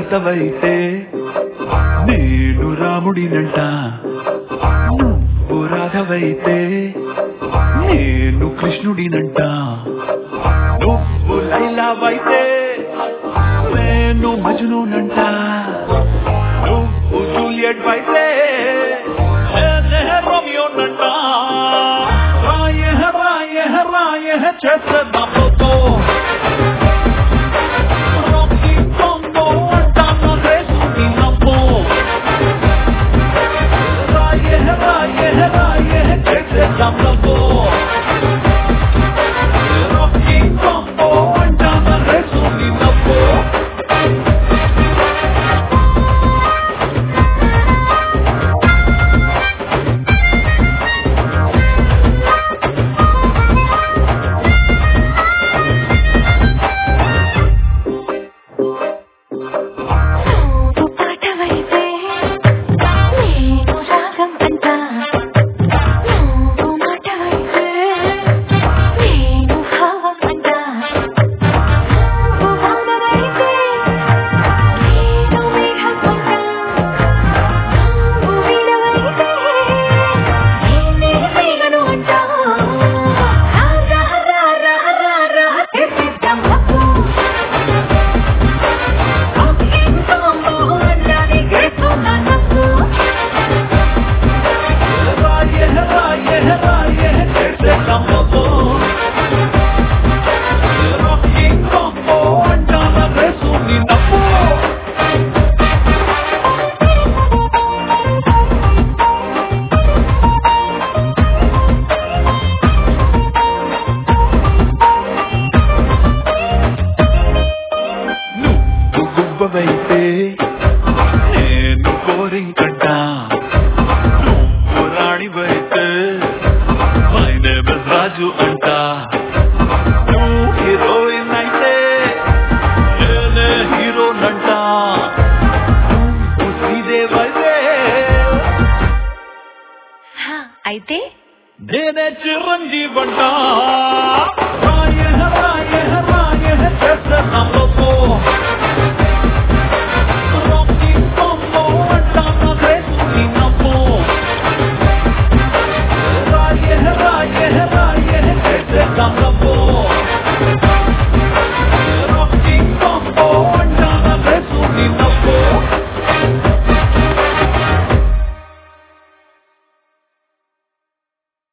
సీతవైతే నేను రాముడినంట నువ్వు రాధవైతే నేను కృష్ణుడినంట నువ్వు లైలావైతే నేను మజునునంట నువ్వు జూలియట్ అయితే నేనే రోమియోనంట రాయ రాయ రాయ చేసేద్దాం లోతో Rocky Congo అంటాను రేసుని నవ్వు రాయ రాయ రాయ చేసేద్దాం లోతో Rocky Congo అంటాను రేసుని నవ్వు నువ్వు పాటవైతే నేను రాగం అంటా నువ్వు మాటవైతే నేను భావం అంటా నువ్వు వానవైతే నేను మేఘం అంటా నువ్వు వీణవైతే నేనే వీణను అంటా రా రా రా రా రా తెచ్చిద్దాం హక్కు రాయ రాయ రాయ చేసేద్దాం లోతో Rocky Congo అంటాను రేసుని నవ్వు నువ్వు గుబ్బవైతే నేను కోరింకంట నువ్వు రాణివైతే మై నేమ్ ఇస్ రాజు అంట నువ్వు హీరోయిన్ అయితే నేనే హీరోనంట నువ్వు శ్రీదేవైతే అయితే నేనే చిరంజీవంట రాయ రాయ రాయ చేసేద్దాం